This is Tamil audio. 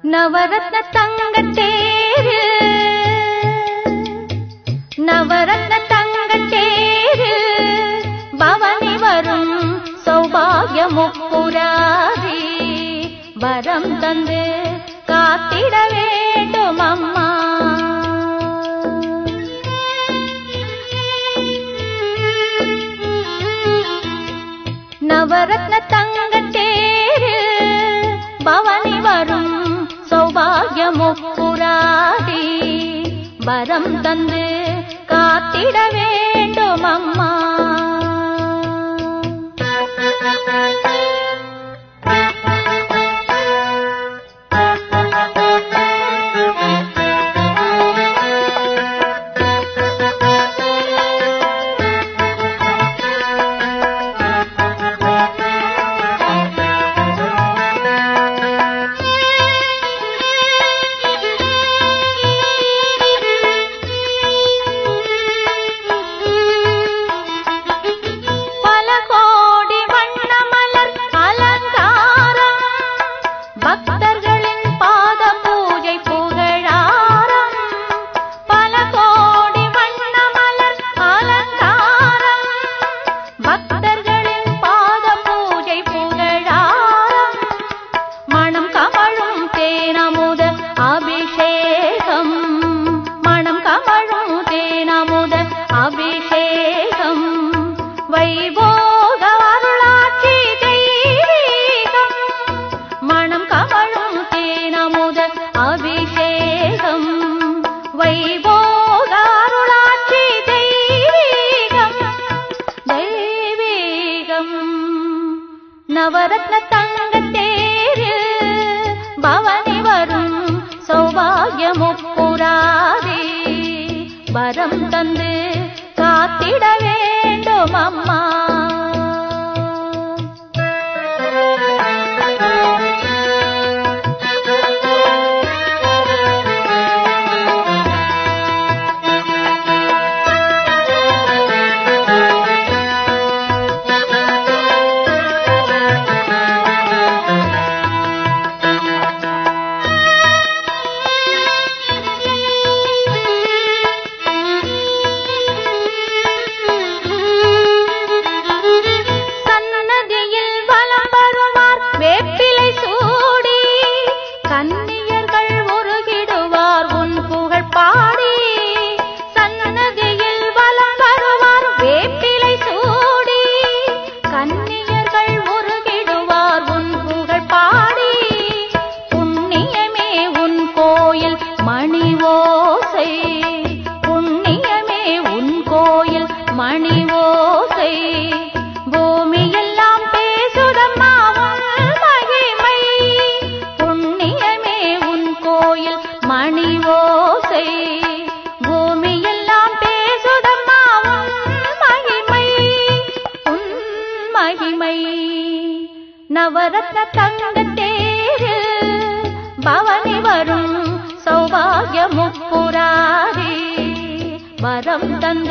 நவரத்ன தங்கத்தேரு நவரத்ன தங்கத்தேரு பவனி வரும் சௌபாகிய முப்புராதி வரம் தந்து காத்திட வேண்டும் அம்மா நவரத்ன தங்கத்தேரு பவனி வரும் சௌபாகிய முப்புராதி வரம் தந்து காத்திட வேண்டும் அம்மா பல கோடி வண்ணமலர் அலங்காரம் பக்தர்களின் பாத பூஜை புகழாரம் பல கோடி வண்ணமலர் அலங்காரம் பக்தர்களின் பாத பூஜை புகழாரம் மணம் கமழும் தேனமுத அபிஷேகம் மணம் கமழும் தேனமுத அபிஷேகம் வைபோக அருளாட்சி தெய்வீகம் மணம் கமழும் தேனமுத அபிஷேகம் வைபோக அருளாட்சி தெய்வீகம் தெய்வீகம் நவரத்ன தங்கத்தேரு பவனி வரும் சௌபாகிய முப்புராதி வரம் தந்து காத்திட வேண்டும் அம்மா சன்னதியில் வலம் வருவார் வேப்பிலை சூடி கன்னியர்கள் உருகிடுவார் உன் புகழ் பாடி சன்னதியில் வலம் வருவார் வேப்பிலை சூடி கன்னியர்கள் உருகிடுவார் உன் புகழ் பாடி புண்ணியமே உன் கோயில் மணி ஓசை புண்ணியமே உன் கோயில் மணி ஓசை பூமியெல்லாம் பேசுதம்மா உன் மகிமை புண்ணியமே உன் கோயில் மணி ஓசை பூமியெல்லாம் பேசுதம்மா உன் மகிமை உன் மகிமை நவரத்ன தங்கத்தேரு பவனி வரும் சௌபாகிய முப்புராரி வரம் தந்து